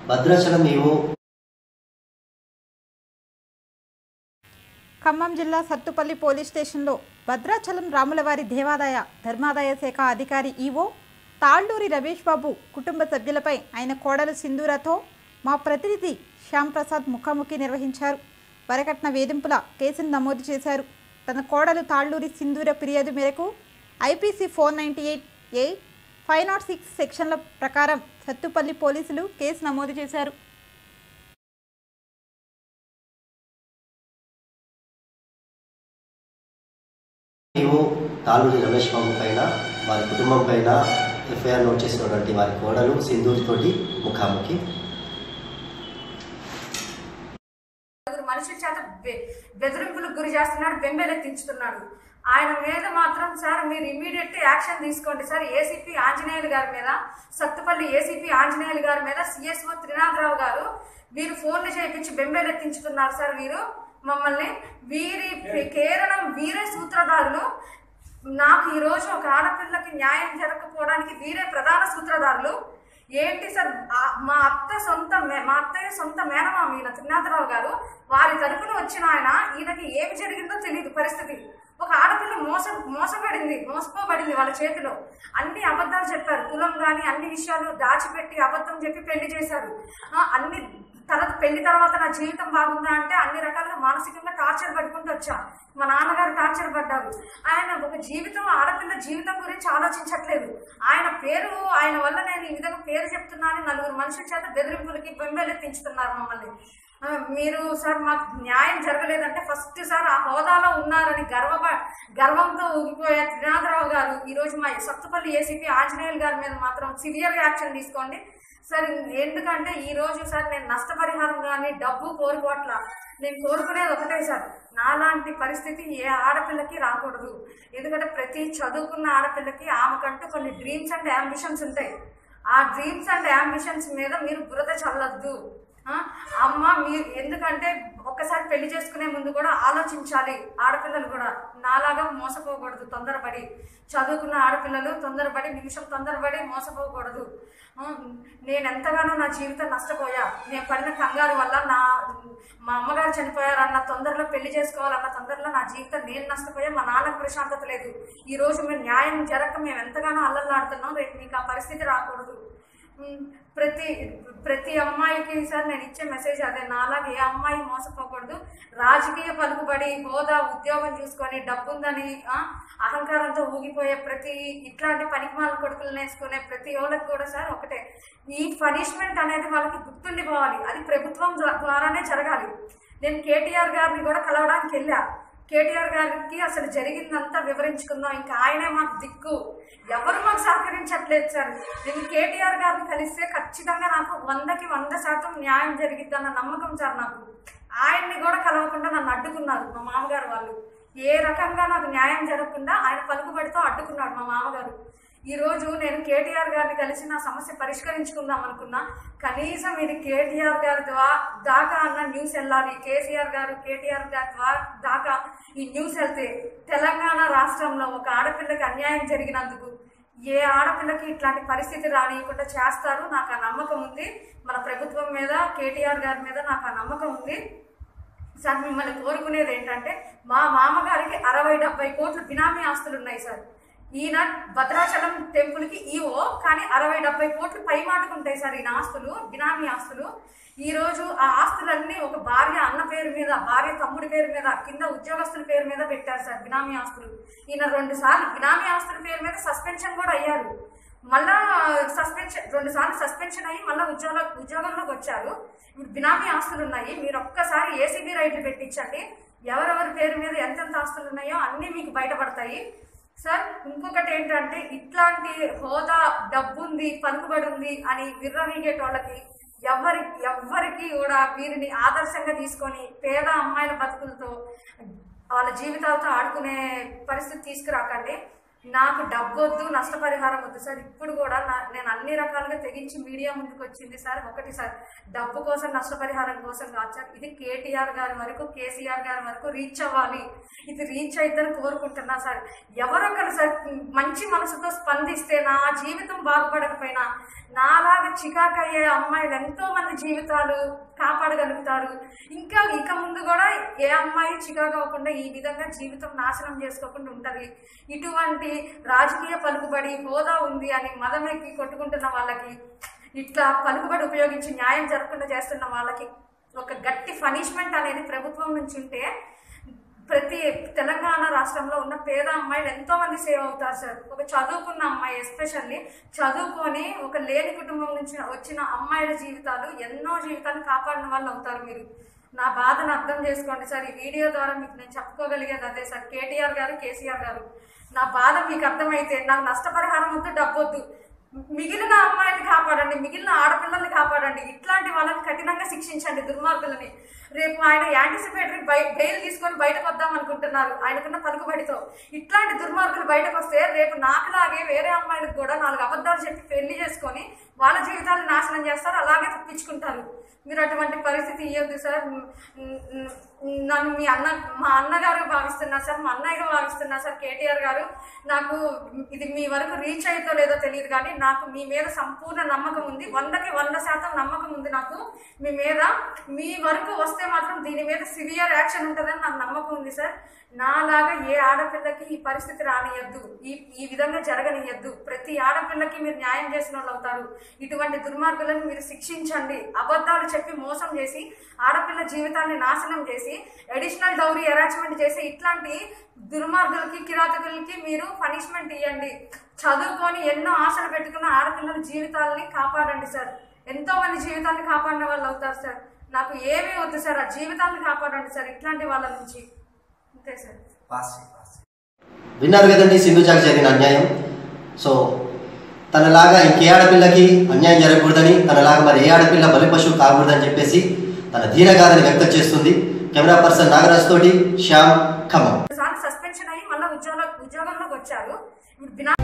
Bhadrachalam EO Khammam జిల్లా Sathupalli police స్టేషన్లో భద్రాచలం రాములవారి దేవాదాయ ధర్మాదాయ శాఖ అధికారి ఈవో తాళ్ళూరి రమేష్ బాబు కుటుంబ సభ్యులపై ఆయన కోడలు సింధూరతో మా ప్రతినిధి శ్యామ్ ప్రసాద్ ముఖాముఖి నిర్వహించారు వరకట్న వేధింపుల కేసును నమోదు చేశారు తన కోడలు తాళ్ళూరి సింధూర ఫిర్యాదు మేరకు IPC four ninety eight A five nought six సెక్షన్ల ప్రకారం సత్తుపల్లి పోలీసులు కేసు నమోదు చేశారు ఈవో తాలూరి రమేష్ బాబు పైన వారి కుటుంబం పైన ఎఫ్ఐఆర్ నోట్ చేసినటువంటి వారి కోడలు సింధూరితోటి ముఖాముఖి నలుగురు మనుషుల చేత బె- బెదిరింపులకు గురి చేస్తున్నాడు బెంబేలెత్తించుతున్నాడు ఆయన మీద మాత్రం సార్ మీరు ఇమీడియట్ యాక్షన్ తీసుకోండి సార్ ఏసీపీ ఆంజనేయులు గారి మీద సత్తుపల్లి ఏసీపీ ఆంజనేయులు గారి మీద సిఎస్ఓ త్రినాథరావు గారు వీరు ఫోన్లు చేయించి బెంబేలెత్తించుతున్నారు సార్ వీరు మమ్మల్ని వీరి కేవలం వీరే సూత్రధారులు నాకు ఈ రోజు ఒక ఆడపిల్లకి న్యాయం జరగకపోవడానికి వీరే ప్రధాన సూత్రధారులు ఏంటి సార్ ఆ- మా అత్త సొంత మే- మా అత్తయ్య సొంత మేనమామ ఈయన త్రినాథరావు గారు వారి తరపున వచ్చిన ఆయన ఈయనకి ఏమి జరిగిందో తెలియదు పరిస్థితి ఒక ఆడపిల్ల మోసం మోసపడింది మోసపోబడింది వాళ్ళ చేతిలో అన్ని అబద్ధాలు చెప్పారు కులం కానీ అన్ని విషయాలు దాచిపెట్టి అబద్ధం చెప్పి పెళ్లి చేశారు ఆ, అన్ని తర్వాత పెళ్లి తర్వాత నా జీవితం బాగుందా అంటే అన్ని రకాలుగా మానసికంగా టార్చర్ పడుకుంటూ వచ్చా మా నాన్నగారు టార్చర్ పడ్డారు ఆయన ఒక జీవితం ఆడపిల్ల జీవితం గురించి ఆలోచించట్లేదు ఆయన పేరు ఆయన వల్ల నేను ఈ విధంగా పేరు చెప్తున్నాను నలుగురు మనుషుల చేత బెదిరింపులకి బెంబేలెత్తించుతున్నారు మమ్మల్ని ఆ, మీరు సార్ మాకు న్యాయం జరగలేదంటే ఫస్ట్ సార్ ఆ హోదాలో ఉన్నారని గర్వ గర్వంతో ఊగిపోయే త్రినాథరావు గారు ఈరోజు మా సత్తుపల్లి ఏసీపీ ఆంజనేయులు గారి మీద మాత్రం సివియర్ యాక్షన్ తీసుకోండి సార్ ఎందుకంటే ఈ రోజు సార్ నేను నష్టపరిహారం కానీ డబ్బు కోరుకోవట్లా నేను కోరుకునేది ఒకటే సార్ నాలాంటి పరిస్థితి ఏ ఆడపిల్లకి రాకూడదు ఎందుకంటే ప్రతి చదువుకున్న ఆడపిల్లకి ఆమెకంటూ కొన్ని డ్రీమ్స్ అండ్ అంబిషన్స్ ఉంటాయి ఆ డ్రీమ్స్ అండ్ అంబిషన్స్ మీద మీరు బురద చల్లొద్దు ఆ, అమ్మ మీరు ఎందుకంటే ఒక్కసారి పెళ్లి చేసుకునే ముందు కూడా ఆలోచించాలి ఆడపిల్లలు కూడా నాలాగా మోసపోకూడదు తొందరపడి చదువుకున్న ఆడపిల్లలు తొందరపడి నిమిషం తొందరపడి మోసపోకూడదు ఆ, నేను ఎంతగానో నా జీవితం నష్టపోయా నేను పడిన కంగారు వల్ల నా మా అమ్మగారు చనిపోయారన్న తొందరలో పెళ్లి చేసుకోవాలన్న తొందరలో నా జీవితం నేను నష్టపోయా మా నాన్నకు ప్రశాంతత లేదు ఈ రోజు మేము న్యాయం జరగక మేము ఎంతగానో అల్లల్లాడుతున్నాం రేపు మీకు ఆ పరిస్థితి రాకూడదు ఉమ్, ప్రతి ప్రతి అమ్మాయికి సార్ నేను ఇచ్చే మెసేజ్ అదే నాలాగా ఏ అమ్మాయి మోసపోకూడదు రాజకీయ పలుకుబడి హోదా ఉద్యోగం చూసుకొని డబ్బుందని ఆ, అహంకారంతో ఊగిపోయే ప్రతి ఇట్లాంటి పనికిమాల కొడుకులు నేర్చుకునే ప్రతి వాళ్ళకి కూడా సార్ ఒకటే ఈ పనిష్మెంట్ అనేది వాళ్ళకి గుర్తుండిపోవాలి అది ప్రభుత్వం ద్వా- ద్వారానే జరగాలి నేను కేటీఆర్ గారిని కూడా కలవడానికి వెళ్ళా కేటీఆర్ గారికి అసలు జరిగిందంతా వివరించుకుందాం ఇంకా ఆయనే మాకు దిక్కు ఎవరు మాకు సహకరించట్లేదు సార్ నేను కేటీఆర్ గారిని కలిస్తే ఖచ్చితంగా నాకు వందకి వంద శాతం న్యాయం జరిగిద్దన్న నమ్మకం సార్ నాకు ఆయన్ని కూడా కలవకుండా నన్ను అడ్డుకున్నారు మా మామగారు వాళ్ళు ఏ రకంగా నాకు న్యాయం జరగకుండా ఆయన పలుకుబడితో అడ్డుకున్నాడు మా మామగారు ఈ రోజు నేను కేటీఆర్ గారిని కలిసి నా సమస్య పరిష్కరించుకుందాం అనుకున్నా కనీసం ఇది కేటీఆర్ గారి ద్వారా దాకా అన్న న్యూస్ వెళ్ళాలి కేసీఆర్ గారు కేటీఆర్ గారి ద్వారా దాకా ఈ న్యూస్ వెళ్తే తెలంగాణ రాష్ట్రంలో ఒక ఆడపిల్లకి అన్యాయం జరిగినందుకు ఏ ఆడపిల్లకి ఇట్లాంటి పరిస్థితి రానియకుండా చేస్తారు నాకు ఆ నమ్మకం ఉంది మన ప్రభుత్వం మీద కేటీఆర్ గారి మీద నాకు ఆ నమ్మకం ఉంది సార్ మిమ్మల్ని కోరుకునేది ఏంటంటే మా మామగారికి అరవై డెబ్బై కోట్లు బినామీ ఆస్తులు ఉన్నాయి సార్ ఈయన భద్రాచలం టెంపుల్కి ఈవో కానీ అరవై డెబ్బై కోట్లు పై మాటకు ఉంటాయి సార్ ఈయన ఆస్తులు బినామీ ఆస్తులు ఈ రోజు ఆ ఆస్తులన్నీ ఒక భార్య అన్న పేరు మీద భార్య తమ్ముడి పేరు మీద కింద ఉద్యోగస్తుల పేరు మీద పెట్టారు సార్ బినామీ ఆస్తులు ఈయన రెండు సార్లు బినామీ ఆస్తుల పేరు మీద సస్పెన్షన్ కూడా అయ్యారు మళ్ళా సస్పెన్షన్ రెండు సార్లు సస్పెన్షన్ అయ్యి మళ్ళీ ఉద్యోగ ఉద్యోగంలోకి వచ్చారు ఇప్పుడు బినామీ ఆస్తులు ఉన్నాయి మీరు ఒక్కసారి ఏసీబీ రైట్లు పెట్టించండి ఎవరెవరి పేరు మీద ఎంతెంత ఆస్తులు ఉన్నాయో అన్నీ మీకు బయటపడతాయి సార్ ఇంకొకటి ఏంటంటే ఇట్లాంటి హోదా డబ్బుంది పలుకుబడి ఉంది అని విర్రవీగేటోళ్ళకి ఎవరి ఎవ్వరికి కూడా వీరిని ఆదర్శంగా తీసుకొని పేద అమ్మాయిల బతుకులతో వాళ్ళ జీవితాలతో ఆడుకునే పరిస్థితి తీసుకురాకండి నాకు డబ్బు వద్దు నష్టపరిహారం వద్దు సార్ ఇప్పుడు కూడా నా నేను అన్ని రకాలుగా తెగించి మీడియా ముందుకు వచ్చింది సార్ ఒకటి సార్ డబ్బు కోసం నష్టపరిహారం కోసం కాదు సార్ ఇది కేటీఆర్ గారి వరకు కేసీఆర్ గారి వరకు రీచ్ అవ్వాలి ఇది రీచ్ అయిద్దని కోరుకుంటున్నా సార్ ఎవరొకరు సార్ మంచి మనసుతో స్పందిస్తే నా జీవితం బాగుపడకపోయినా నాలాగా చికాకు అయ్యే అమ్మాయిలు ఎంతో మంది జీవితాలు కాపాడగలుగుతారు ఇంకా ఇక ముందు కూడా ఏ అమ్మాయి చికాకు అవ్వకుండా ఈ విధంగా జీవితం నాశనం చేసుకోకుండా ఉంటది ఇటువంటి రాజకీయ పలుకుబడి హోదా ఉంది అని మదం ఎక్కి కొట్టుకుంటున్న వాళ్ళకి ఇట్లా పలుకుబడి ఉపయోగించి న్యాయం జరగకుండా చేస్తున్న వాళ్ళకి ఒక గట్టి పనిష్మెంట్ అనేది ప్రభుత్వం నుంచి ఉంటే ప్రతి తెలంగాణ రాష్ట్రంలో ఉన్న పేద అమ్మాయిలు ఎంతో మంది సేవ్ అవుతారు సార్ ఒక చదువుకున్న అమ్మాయి ఎస్పెషల్లీ చదువుకొని ఒక లేని కుటుంబం నుంచి వచ్చిన అమ్మాయిల జీవితాలు ఎన్నో జీవితాలు కాపాడిన వాళ్ళు అవుతారు మీరు నా బాధను అర్థం చేసుకోండి సార్ ఈ వీడియో ద్వారా మీకు నేను చెప్పుకోగలిగేది అదే సార్ కేటీఆర్ గారు కేసీఆర్ గారు నా బాధ మీకు అర్థమైతే నాకు నష్టపరిహారం వద్దు డబ్బు వద్దు మిగిలిన అమ్మాయిని కాపాడండి మిగిలిన ఆడపిల్లల్ని కాపాడండి ఇట్లాంటి వాళ్ళని కఠినంగా శిక్షించండి దుర్మార్గులని రేపు ఆయన యాంటిసిపేటరీ బై బెయిల్ తీసుకొని బయటకు వద్దాం అనుకుంటున్నారు ఆయనకున్న పలుకుబడితో ఇట్లాంటి దుర్మార్గులు బయటకు వస్తే రేపు నాకులాగే వేరే అమ్మాయిలకు కూడా నాలుగు అబద్ధాలు చెప్పి పెళ్లి చేసుకొని వాళ్ళ జీవితాలను నాశనం చేస్తారు అలాగే తప్పించుకుంటారు మీరు అటువంటి పరిస్థితి ఇవ్వద్దు సార్ మ్, మ్, మ్, నన్ను మీ అన్న మా అన్నగారు భావిస్తున్నా సార్ మా అన్నయ్యగా భావిస్తున్నా సార్ కేటీఆర్ గారు నాకు ఇది మీ వరకు రీచ్ అవుతో లేదో తెలియదు కానీ నాకు మీ మీద సంపూర్ణ నమ్మకం ఉంది వందకి వంద శాతం నమ్మకం ఉంది నాకు మీ మీద మీ వరకు వస్తే మాత్రం దీని మీద సివియర్ యాక్షన్ ఉంటుందని నాకు నమ్మకం ఉంది సార్ నాలాగా ఏ ఆడపిల్లకి ఈ పరిస్థితి రానియద్దు ఈ ఈ విధంగా జరగనియద్దు ప్రతి ఆడపిల్లకి మీరు న్యాయం చేసిన వాళ్ళు అవుతారు ఇటువంటి దుర్మార్గులను మీరు శిక్షించండి అబద్ధాలు చెప్పి మోసం చేసి ఆడపిల్ల జీవితాన్ని నాశనం చేసి అడిషనల్ డౌరీ అరాచ్మెంట్ చేసి ఇట్లాంటి దుర్మార్గులకి కిరాతకులకి మీరు పనిష్మెంట్ ఇవ్వండి చదువుకొని ఎన్నో ఆశలు పెట్టుకున్న ఆడపిల్లల జీవితాలని కాపాడండి సార్ ఎంతో మంది జీవితాన్ని కాపాడిన వాళ్ళు అవుతారు సార్ నాకు ఏమీ వద్దు సార్ ఆ జీవితాలను కాపాడండి సార్ ఇట్లాంటి వాళ్ళ నుంచి అంతే సార్ విన్నారు కదండి సింధుజాకి జరిగిన అన్యాయం సో తనలాగా ఇంకే ఆడపిల్లకి అన్యాయం జరగకూడదని తనలాగా మరి ఏ ఆడపిల్ల బలి పశువు కాకూడదని చెప్పేసి తన ధీరగాథని వ్యక్తం చేస్తుంది కెమెరా పర్సన్ నాగరాజ్ తోటి శ్యామ్ ఖమ్మం సార్ సస్పెన్షన్ అయ్యి మళ్ళీ ఉద్యోగ ఉద్యోగంలోకి వచ్చారు ఇప్పుడు బినా